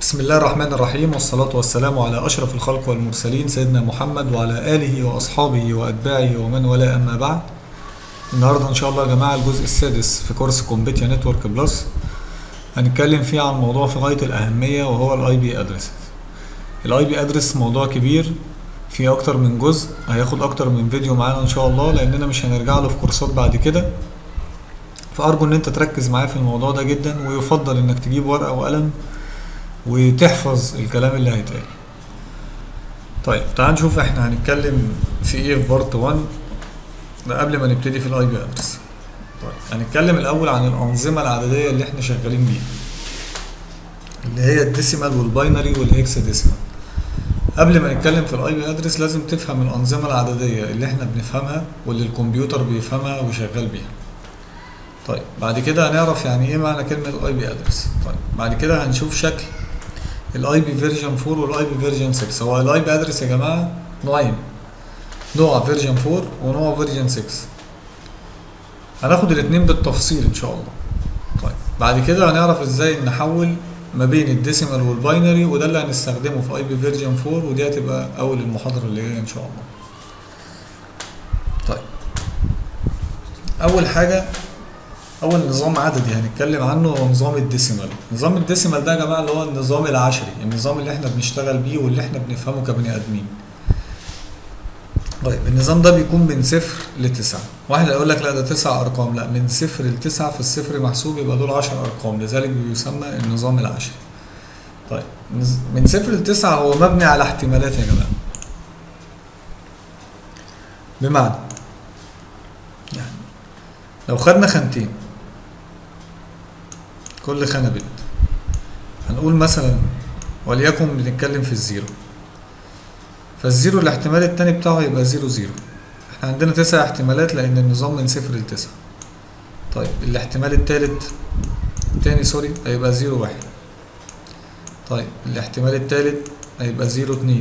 بسم الله الرحمن الرحيم والصلاة والسلام على أشرف الخلق والمرسلين سيدنا محمد وعلى آله وأصحابه وأتباعه ومن والاه أما بعد النهاردة إن شاء الله يا جماعة الجزء السادس في كورس كومبيتيا نتورك بلس هنتكلم فيه عن موضوع في غاية الأهمية وهو الاي بي ادرس الاي بي ادرس موضوع كبير فيه أكتر من جزء هياخد أكتر من فيديو معانا إن شاء الله لأننا مش هنرجع له في كورسات بعد كده فأرجو إن أنت تركز معايا في الموضوع ده جدا ويفضل إنك تجيب ورقة وقلم وتحفظ الكلام اللي هيتقال طيب تعال نشوف احنا هنتكلم في ايه في بارت 1 ده قبل ما نبتدي في الاي بي ادرس طيب هنتكلم الاول عن الانظمه العدديه اللي احنا شغالين بيها اللي هي الديسيمال والباينري والهكسا ديسيمال قبل ما نتكلم في الاي بي ادرس لازم تفهم الانظمه العدديه اللي احنا بنفهمها واللي الكمبيوتر بيفهمها وشغال بيها طيب بعد كده هنعرف يعني ايه معنى كلمه الاي بي ادرس طيب بعد كده هنشوف شكل الاي بي فيرجن 4 والاي بي فيرجن 6 هو الاي بي ادرس يا جماعه نوعين نوع فيرجن 4 ونوع فيرجن 6 هناخد الاثنين بالتفصيل ان شاء الله طيب بعد كده هنعرف ازاي نحول ما بين الديسيمال والباينري وده اللي هنستخدمه في اي بي فيرجن 4 ودي هتبقى اول المحاضره اللي جايه ان شاء الله طيب اول حاجه اول نظام عددي هنتكلم عنه هو نظام الديسيمال نظام الديسيمال ده يا جماعه اللي هو النظام العشري النظام اللي احنا بنشتغل بيه واللي احنا بنفهمه كبني ادمين طيب النظام ده بيكون من صفر لتسعة واحد هيقول لك لا ده تسع ارقام لا من صفر لتسعة في الصفر محسوب يبقى دول عشر ارقام لذلك بيسمى النظام العشري طيب من صفر لتسعة هو مبني على احتمالات يا جماعه بمعنى يعني لو خدنا خانتين كل خانة بت هنقول مثلا وليكن بنتكلم في الزيرو فالزيرو الاحتمال التاني بتاعه يبقى زيرو زيرو احنا عندنا تسع احتمالات لان النظام من صفر لتسعة طيب الاحتمال التالت التاني سوري هيبقى زيرو واحد طيب الاحتمال التالت هيبقى زيرو اتنين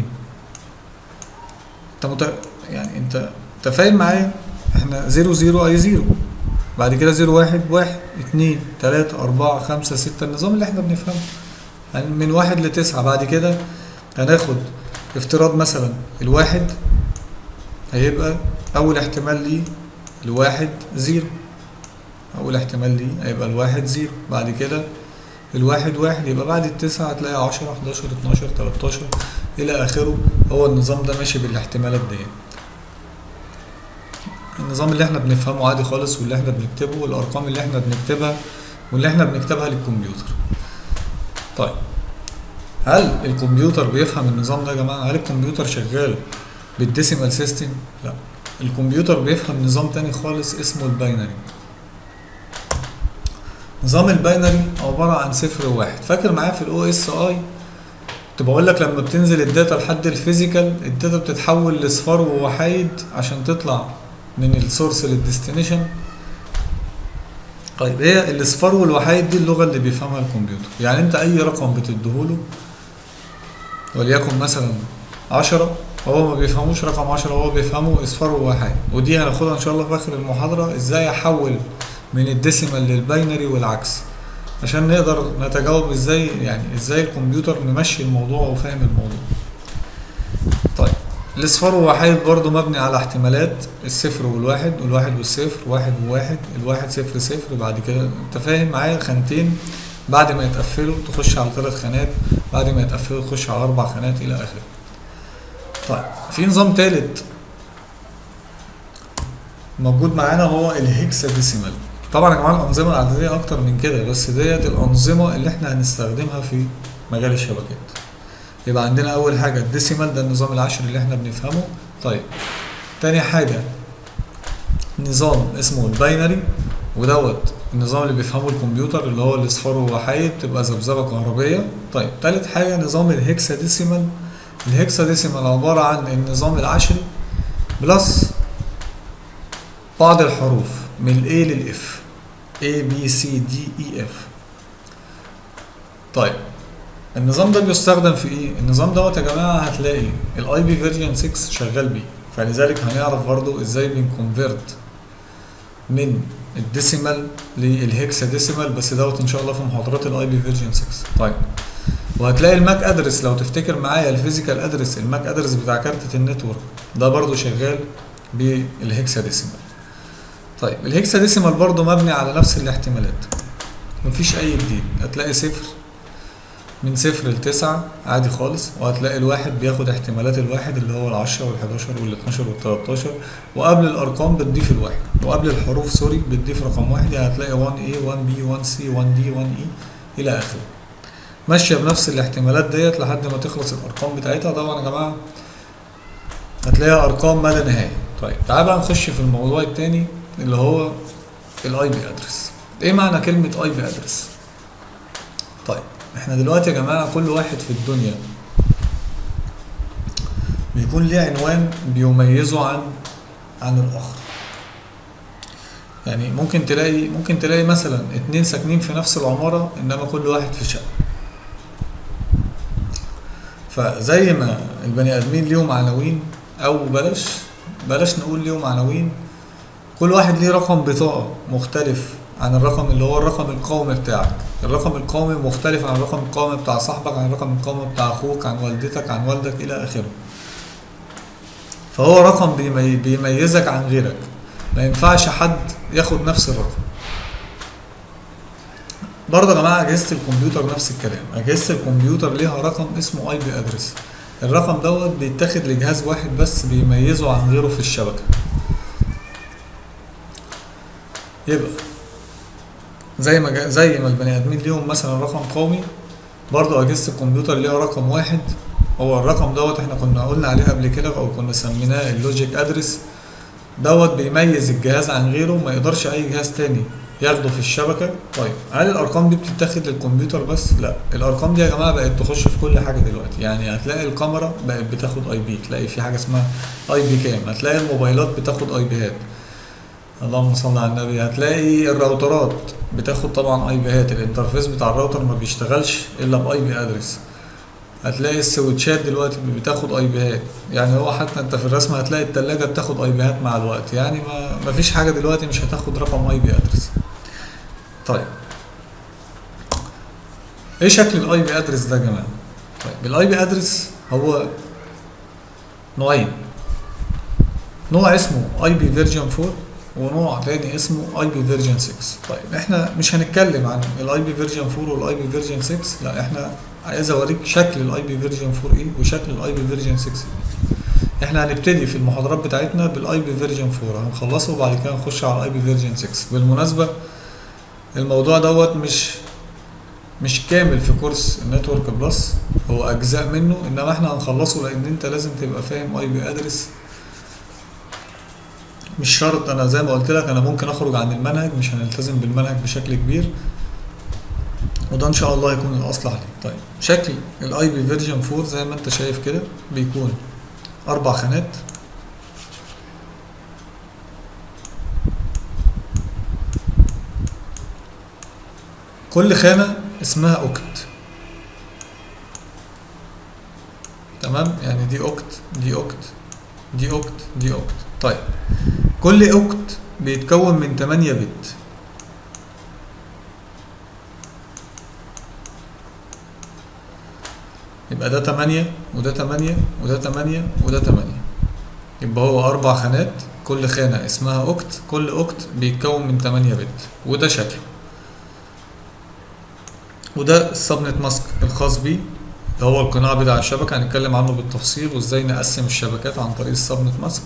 انت مت... يعني انت انت فاهم معايا احنا زيرو زيرو اي زيرو بعد كده زيرو واحد واحد اتنين تلاتة أربعة خمسة ستة النظام اللي احنا بنفهمه يعني من واحد لتسعة بعد كده هناخد افتراض مثلا الواحد هيبقى أول احتمال ليه الواحد زيرو أول احتمال ليه هيبقى الواحد زيرو بعد كده الواحد واحد يبقى بعد التسعة هتلاقي عشرة حداشر اتناشر تلاتاشر إلى آخره هو النظام ده ماشي بالاحتمالات ديت النظام اللي احنا بنفهمه عادي خالص واللي احنا بنكتبه والارقام اللي احنا بنكتبها واللي احنا بنكتبها للكمبيوتر طيب هل الكمبيوتر بيفهم النظام ده يا جماعه هل الكمبيوتر شغال بالديسيمال سيستم لا الكمبيوتر بيفهم نظام تاني خالص اسمه الباينري نظام الباينري عباره عن صفر وواحد فاكر معايا في الاو اس اي كنت بقول لك لما بتنزل الداتا لحد الفيزيكال الداتا بتتحول لاصفار ووحايد عشان تطلع من السورس للديستنيشن طيب هي الاصفار والوحايد دي اللغه اللي بيفهمها الكمبيوتر يعني انت اي رقم بتديهوله وليكن مثلا 10 هو ما بيفهموش رقم 10 هو بيفهمه اصفار ووحايد ودي هناخدها ان شاء الله في اخر المحاضره ازاي احول من الديسيمال للباينري والعكس عشان نقدر نتجاوب ازاي يعني ازاي الكمبيوتر ممشي الموضوع وفاهم الموضوع طيب الاصفار ووحيد برضو مبني على احتمالات الصفر والواحد والواحد والصفر واحد وواحد الواحد صفر صفر بعد كده انت فاهم معايا خانتين بعد ما يتقفلوا تخش على ثلاث خانات بعد ما يتقفلوا تخش على اربع خانات الى اخره طيب في نظام ثالث موجود معانا هو الهكسا ديسيمال طبعا يا جماعه الانظمه العدديه اكتر من كده بس ديت الانظمه اللي احنا هنستخدمها في مجال الشبكات يبقى عندنا اول حاجه الديسيمال ده النظام العشري اللي احنا بنفهمه طيب تاني حاجه نظام اسمه الباينري ودوت النظام اللي بيفهمه الكمبيوتر اللي هو الاصفار والوحايد تبقى ذبذبه كهربيه طيب تالت حاجه نظام الهكسا ديسيمال الهكسا ديسيمال عباره عن النظام العشري بلس بعض الحروف من ال A لل F A B C D E F طيب النظام ده بيستخدم في ايه؟ النظام دوت يا جماعه هتلاقي الاي بي فيرجن 6 شغال بيه فلذلك هنعرف برضو ازاي بنكونفيرت من الديسيمال للهكسا ديسيمال بس دوت ان شاء الله في محاضرات الاي بي فيرجن 6 طيب وهتلاقي الماك ادرس لو تفتكر معايا الفيزيكال ادرس الماك ادرس بتاع كارتة النتورك ده برضو شغال بالهكساديسيمال طيب الهكساديسيمال برضو مبني على نفس الاحتمالات مفيش اي جديد هتلاقي صفر من صفر لتسعة عادي خالص وهتلاقي الواحد بياخد احتمالات الواحد اللي هو العشرة والحداشر والاتناشر والتلاتاشر وقبل الأرقام بتضيف الواحد وقبل الحروف سوري بتضيف رقم واحد يعني هتلاقي 1A 1B 1C 1D 1E إلى آخره ماشية بنفس الاحتمالات ديت لحد ما تخلص الأرقام بتاعتها طبعا يا جماعة هتلاقيها أرقام ما لا نهاية طيب تعال بقى نخش في الموضوع التاني اللي هو الاي بي ادرس ايه معنى كلمة اي بي ادرس طيب احنا دلوقتي يا جماعة كل واحد في الدنيا بيكون ليه عنوان بيميزه عن عن الاخر يعني ممكن تلاقي ممكن تلاقي مثلا اتنين ساكنين في نفس العمارة انما كل واحد في شقة فزي ما البني ادمين ليهم عناوين او بلاش بلاش نقول ليهم عناوين كل واحد ليه رقم بطاقة مختلف عن الرقم اللي هو الرقم القومي بتاعك الرقم القومي مختلف عن الرقم القومي بتاع صاحبك عن الرقم القومي بتاع اخوك عن والدتك عن والدك الى اخره فهو رقم بيمي- بيميزك عن غيرك ما ينفعش حد ياخد نفس الرقم برضه يا جماعه اجهزه الكمبيوتر نفس الكلام اجهزه الكمبيوتر ليها رقم اسمه اي بي ادرس الرقم دوت بيتاخد لجهاز واحد بس بيميزه عن غيره في الشبكه يبقى زي ما جا- زي ما البني ادمين ليهم مثلا رقم قومي برضه اجهزه الكمبيوتر ليها رقم واحد هو الرقم دوت احنا كنا قلنا عليه قبل كده او كنا سميناه اللوجيك ادرس دوت بيميز الجهاز عن غيره ما يقدرش اي جهاز تاني ياخده في الشبكه طيب هل الارقام دي بتتاخد للكمبيوتر بس لا الارقام دي يا جماعه بقت تخش في كل حاجه دلوقتي يعني هتلاقي الكاميرا بقت بتاخد اي بي تلاقي في حاجه اسمها اي بي كام هتلاقي الموبايلات بتاخد اي بيهات اللهم صل على النبي هتلاقي الراوترات بتاخد طبعا اي بيهات الانترفيس بتاع الراوتر ما بيشتغلش الا باي بي ادرس هتلاقي السويتشات دلوقتي بتاخد اي بيهات يعني هو حتى انت في الرسم هتلاقي التلاجة بتاخد اي بيهات مع الوقت يعني ما ما فيش حاجة دلوقتي مش هتاخد رقم اي بي ادرس طيب ايه شكل الاي بي ادرس ده يا جماعة طيب الاي بي ادرس هو نوعين نوع اسمه اي بي فيرجن 4 ونوع تاني اسمه اي بي فيرجن 6 طيب احنا مش هنتكلم عن الاي بي فيرجن 4 والاي بي فيرجن 6 لا احنا عايز اوريك شكل الاي بي فيرجن 4 ايه وشكل الاي بي فيرجن 6 ايه احنا هنبتدي في المحاضرات بتاعتنا بالاي بي فيرجن 4 هنخلصه وبعد كده نخش على الاي بي فيرجن 6 بالمناسبه الموضوع دوت مش مش كامل في كورس النتورك بلس هو اجزاء منه انما احنا هنخلصه لان انت لازم تبقى فاهم اي بي ادرس مش شرط انا زي ما قلت لك انا ممكن اخرج عن المنهج مش هنلتزم بالمنهج بشكل كبير وده ان شاء الله يكون الاصلح ليك طيب شكل الاي بي فيرجن 4 زي ما انت شايف كده بيكون اربع خانات كل خانة اسمها اوكت تمام يعني دي اوكت دي اوكت دي اوكت دي اوكت طيب كل اوكت بيتكون من 8 بت يبقى ده 8 وده 8 وده 8 وده 8 يبقى هو اربع خانات كل خانة اسمها اوكت كل اوكت بيتكون من 8 بت وده شكله وده السبنت ماسك الخاص بيه اللي هو القناع بتاع الشبكة هنتكلم عنه بالتفصيل وازاي نقسم الشبكات عن طريق السبنت ماسك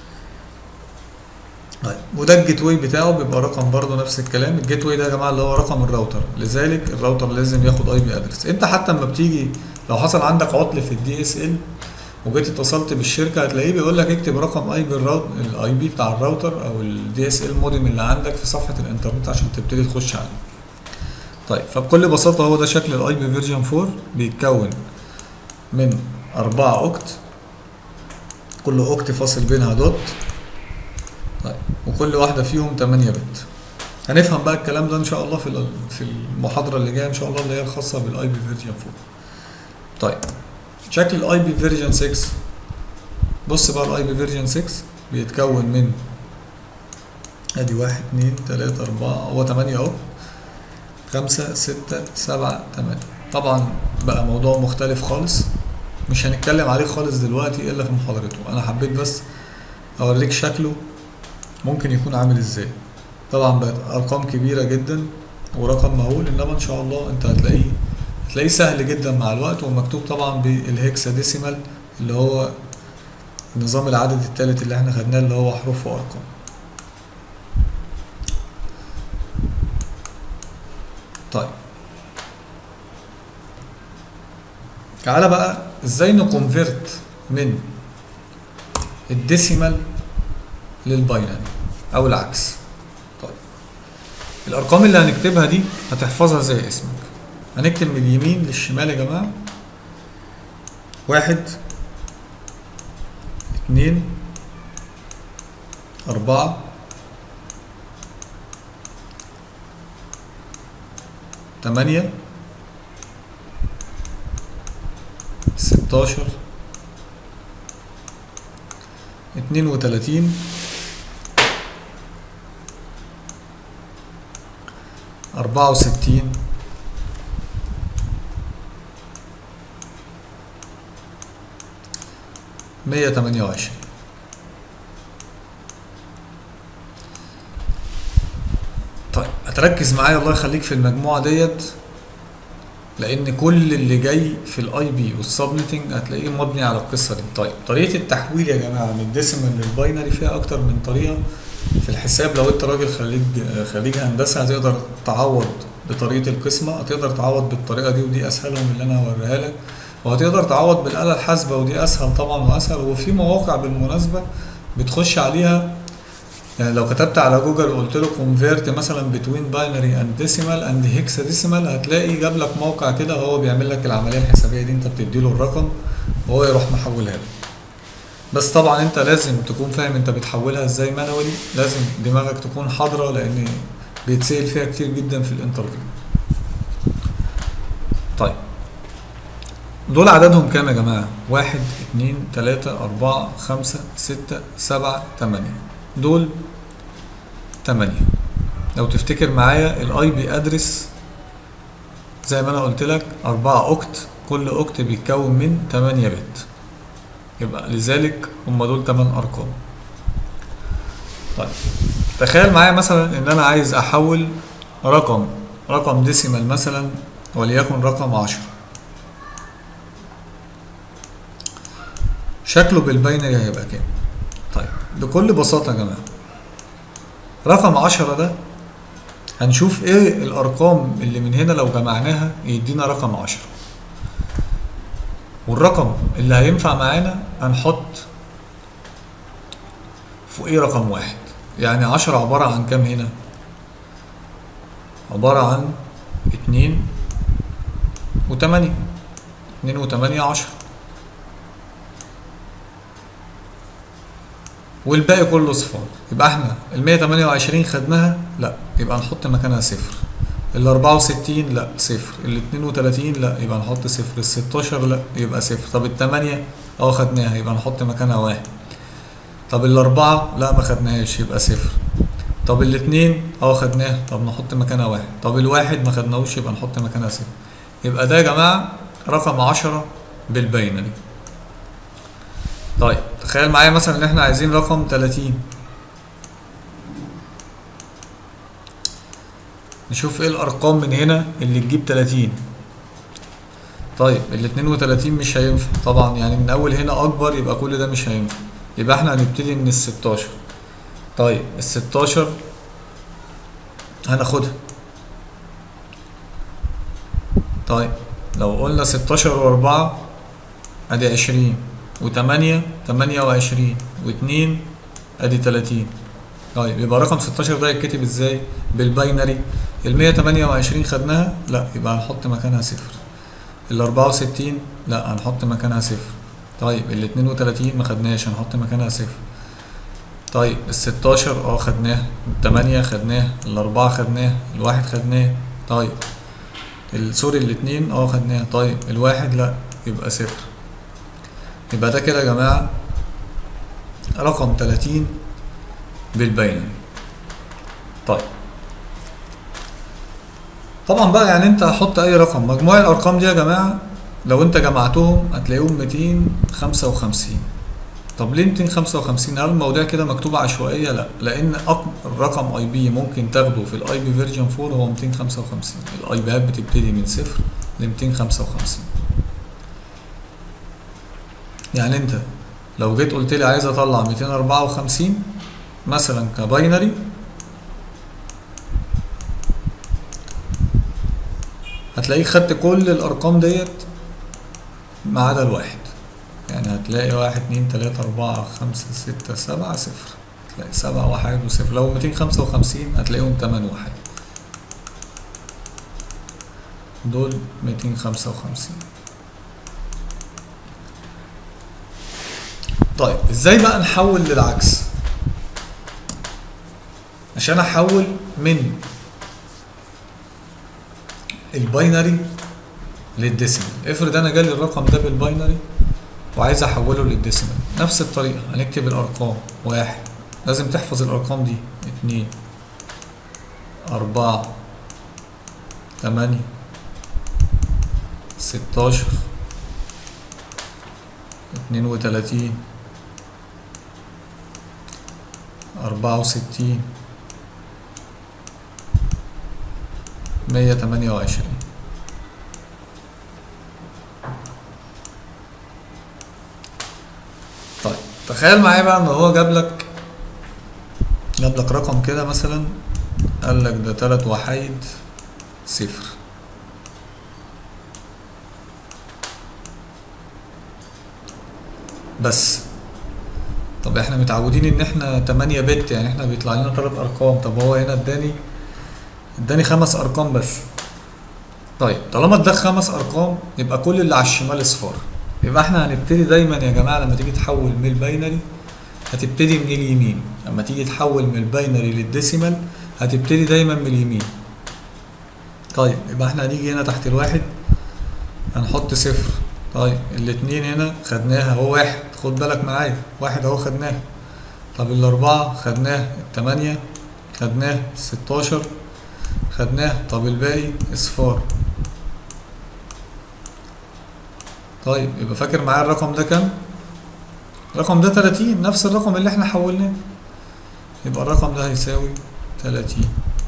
طيب وده الجيت واي بتاعه بيبقى رقم برضه نفس الكلام الجيت واي ده يا جماعه اللي هو رقم الراوتر لذلك الراوتر لازم ياخد اي بي ادرس انت حتى لما بتيجي لو حصل عندك عطل في الدي اس ال وجيت اتصلت بالشركه هتلاقيه بيقول لك اكتب رقم اي بي الراوتر الاي بي بتاع الراوتر او الدي اس ال موديم اللي عندك في صفحه الانترنت عشان تبتدي تخش عليه طيب فبكل بساطه هو ده شكل الاي بي فيرجن 4 بيتكون من أربعة أوكت كل أوكت فاصل بينها دوت طيب وكل واحدة فيهم 8 بت هنفهم بقى الكلام ده إن شاء الله في ال- في المحاضرة اللي جاية إن شاء الله اللي هي الخاصة بالأي بي فيرجن 4 طيب شكل الأي بي فيرجن 6 بص بقى الأي بي فيرجن 6 بيتكون من ادي واحد اتنين تلاتة أربعة هو تمانية أهو خمسة ستة سبعة تمانية طبعا بقى موضوع مختلف خالص مش هنتكلم عليه خالص دلوقتي الا في محاضرته انا حبيت بس اوريك شكله ممكن يكون عامل ازاي طبعا بقت ارقام كبيره جدا ورقم مهول انما ان شاء الله انت هتلاقيه هتلاقيه سهل جدا مع الوقت ومكتوب طبعا بالهكسا ديسيمال اللي هو نظام العدد الثالث اللي احنا خدناه اللي هو حروف وارقام طيب تعالى بقى ازاي نكونفرت من الديسيمال للباينري او العكس طيب الارقام اللي هنكتبها دي هتحفظها زي اسمك هنكتب من اليمين للشمال يا جماعه واحد اتنين أربعة تمانية ستاشر اتنين وتلاتين أربعة وستين مية تمانية وعشرين طيب هتركز معايا الله يخليك في المجموعة ديت لان كل اللي جاي في الاي بي والسبنتنج هتلاقيه مبني على القصه دي طيب طريقه التحويل يا جماعه من الديسيمال للباينري فيها اكتر من طريقه في الحساب لو انت راجل خريج خريج هندسه هتقدر تعوض بطريقه القسمه هتقدر تعوض بالطريقه دي ودي اسهلهم اللي انا هوريها لك وهتقدر تعوض بالاله الحاسبه ودي اسهل طبعا واسهل وفي مواقع بالمناسبه بتخش عليها يعني لو كتبت على جوجل وقلت له كونفيرت مثلا بتوين باينري اند ديسيمال اند هيكسا ديسيمال هتلاقي جاب لك موقع كده هو بيعمل لك العمليه الحسابيه دي انت بتدي له الرقم وهو يروح محولها لك بس طبعا انت لازم تكون فاهم انت بتحولها ازاي مانوالي لازم دماغك تكون حاضره لان بيتسال فيها كتير جدا في الانترفيو طيب دول عددهم كام يا جماعه واحد اتنين تلاتة اربعة خمسة ستة سبعة تمانية دول 8 لو تفتكر معايا الاي بي ادرس زي ما انا قلت لك 4 اوكت كل اوكت بيتكون من 8 بت يبقى لذلك هم دول 8 ارقام طيب تخيل معايا مثلا ان انا عايز احول رقم رقم ديسيمال مثلا وليكن رقم 10 شكله بالباينري هيبقى كام طيب بكل بساطة يا جماعة رقم عشرة ده هنشوف ايه الارقام اللي من هنا لو جمعناها يدينا رقم عشرة والرقم اللي هينفع معانا هنحط فوقيه رقم واحد يعني عشرة عبارة عن كام هنا عبارة عن اتنين وتمانية اتنين وتمانية عشرة والباقي كله صفار يبقى احنا ال 128 خدناها لا يبقى نحط مكانها صفر ال 64 لا صفر ال 32 لا يبقى نحط صفر ال 16 لا يبقى صفر طب ال 8 اه خدناها يبقى نحط مكانها واحد طب الأربعة لا ما خدناهاش يبقى صفر طب الاتنين اه خدناها طب نحط مكانها واحد طب الواحد ما خدناهوش يبقى نحط مكانها صفر يبقى ده يا جماعة رقم عشرة بالباينري طيب تخيل معايا مثلا ان احنا عايزين رقم 30 نشوف ايه الارقام من هنا اللي تجيب 30 طيب ال 32 مش هينفع طبعا يعني من اول هنا اكبر يبقى كل ده مش هينفع يبقى احنا هنبتدي من ال 16 طيب ال 16 هناخدها طيب لو قلنا 16 و4 ادي 20 وتمانية تمانية وعشرين واتنين ادي تلاتين طيب يبقى رقم ستاشر ده يتكتب ازاي بالباينري المية تمانية وعشرين خدناها لا يبقى هنحط مكانها صفر الاربعة وستين لا هنحط مكانها صفر طيب الاتنين وتلاتين ما خدناش هنحط مكانها صفر طيب الستاشر اه خدناه التمانية خدناه الاربعة خدناه الواحد خدناه طيب سوري الاتنين اه خدناه طيب الواحد لا يبقى صفر يبقى ده كده يا جماعة رقم 30 بالباينري طيب طبعا بقى يعني انت هحط اي رقم مجموع الارقام دي يا جماعه لو انت جمعتهم هتلاقيهم 255 طب ليه 255 هل المواضيع كده مكتوبه عشوائيه لا لان اكبر رقم اي بي ممكن تاخده في الاي بي فيرجن 4 هو 255 الاي بيات بتبتدي من صفر ل 255 يعني انت لو جيت قلت لي عايز اطلع 254 مثلا كباينري هتلاقيك خدت كل الارقام ديت ما عدا الواحد يعني هتلاقي واحد اتنين تلاتة أربعة خمسة ستة سبعة صفر هتلاقي سبعة واحد وصفر لو ميتين خمسة وخمسين هتلاقيهم تمن واحد دول ميتين خمسة وخمسين طيب ازاي بقى نحول للعكس عشان احول من الباينري للديسيمال افرض انا جالي الرقم ده بالباينري وعايز احوله للديسيمال نفس الطريقه هنكتب الارقام واحد لازم تحفظ الارقام دي اتنين اربعة تمانية ستاشر اتنين وتلاتين أربعة وستين مية تمانية وعشرين طيب تخيل معايا بقى ان هو جاب لك جاب لك رقم كده مثلا قال لك ده تلات وحيد صفر بس طب احنا متعودين ان احنا 8 بت يعني احنا بيطلع لنا تلات ارقام طب هو هنا اداني اداني خمس ارقام بس طيب طالما اداك خمس ارقام يبقى كل اللي على الشمال صفار يبقى احنا هنبتدي دايما يا جماعه لما تيجي تحول من الباينري هتبتدي من اليمين لما تيجي تحول من الباينري للديسيمال هتبتدي دايما من اليمين طيب يبقى احنا هنيجي هنا تحت الواحد هنحط صفر طيب الاتنين هنا خدناها اهو واحد خد بالك معايا واحد اهو خدناه طب الاربعة خدناه التمانية خدناه الستاشر خدناه طب الباقي اصفار طيب يبقى فاكر معايا الرقم ده كام الرقم ده 30 نفس الرقم اللي احنا حولناه يبقى الرقم ده هيساوي 30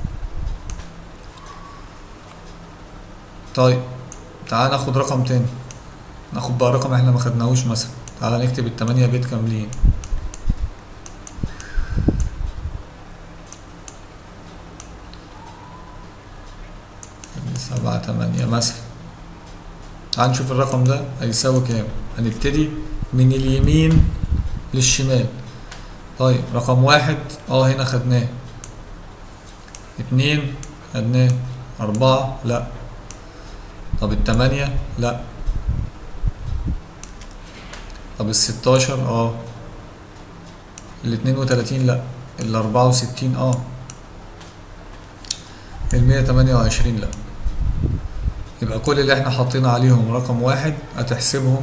طيب تعال ناخد رقم تاني ناخد بقى رقم احنا ما خدناهوش مثلا تعال نكتب التمانية بيت كاملين سبعة تمانية مثلا تعال نشوف الرقم ده هيساوي كام هنبتدي من اليمين للشمال طيب رقم واحد اه هنا خدناه اتنين خدناه أربعة لأ طب التمانية لأ طب الستاشر اه الاتنين وتلاتين لأ الأربعة وستين اه المية تمانية وعشرين لأ يبقى كل اللي احنا حاطين عليهم رقم واحد هتحسبهم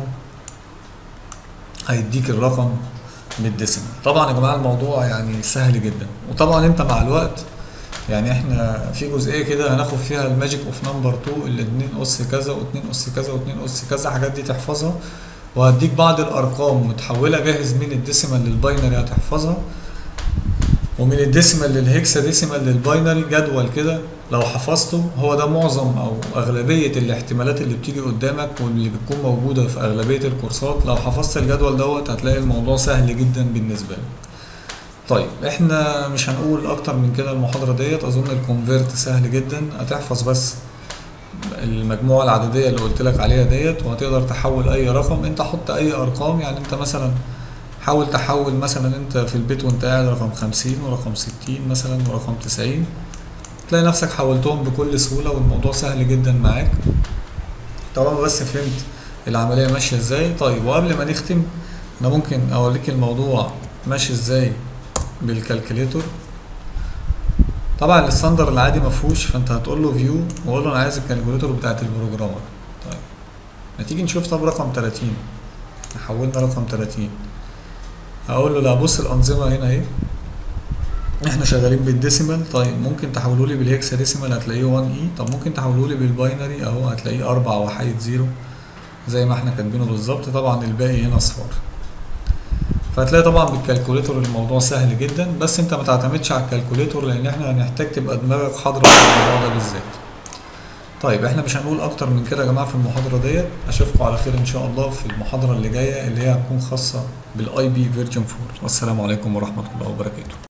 هيديك الرقم بالديسيمال طبعا يا جماعه الموضوع يعني سهل جدا وطبعا انت مع الوقت يعني احنا في جزئيه كده هناخد فيها الماجيك اوف نمبر 2 اللي 2 اس كذا و2 اس كذا و2 اس كذا الحاجات دي تحفظها وهديك بعض الارقام متحوله جاهز من الديسيمال للباينري هتحفظها ومن الديسيمال للهكسا ديسيمال للباينري جدول كده لو حفظته هو ده معظم او اغلبيه الاحتمالات اللي بتيجي قدامك واللي بتكون موجوده في اغلبيه الكورسات لو حفظت الجدول دوت هتلاقي الموضوع سهل جدا بالنسبه لك طيب احنا مش هنقول اكتر من كده المحاضره ديت اظن الكونفيرت سهل جدا هتحفظ بس المجموعه العدديه اللي قلت لك عليها ديت وهتقدر تحول اي رقم انت حط اي ارقام يعني انت مثلا حاول تحول مثلا انت في البيت وانت قاعد رقم خمسين ورقم ستين مثلا ورقم تسعين تلاقي نفسك حولتهم بكل سهولة والموضوع سهل جدا معاك طالما بس فهمت العملية ماشية ازاي طيب وقبل ما نختم انا ممكن اوريك الموضوع ماشي ازاي بالكالكوليتور طبعا الستاندر العادي مفهوش فانت هتقول له فيو وقول له انا عايز الكالكوليتور بتاعت البروجرامر طيب ما تيجي نشوف طب رقم 30 حولنا رقم 30 هقول له لا بص الانظمه هنا اهي احنا شغالين بالديسيمال طيب ممكن تحولوا لي بالهكسا ديسيمال هتلاقيه 1 اي طب ممكن تحولوا لي بالباينري اهو هتلاقيه 4 وحيد زيرو زي ما احنا كاتبينه بالظبط طبعا الباقي هنا اصفار فهتلاقي طبعا بالكالكوليتور الموضوع سهل جدا بس انت ما تعتمدش على الكالكوليتور لان احنا هنحتاج تبقى دماغك حاضره في الموضوع ده بالذات طيب احنا مش هنقول اكتر من كده يا جماعه في المحاضره ديت اشوفكم على خير ان شاء الله في المحاضره اللي جايه اللي هي هتكون خاصه بالاي بي فيرجن 4 والسلام عليكم ورحمه الله وبركاته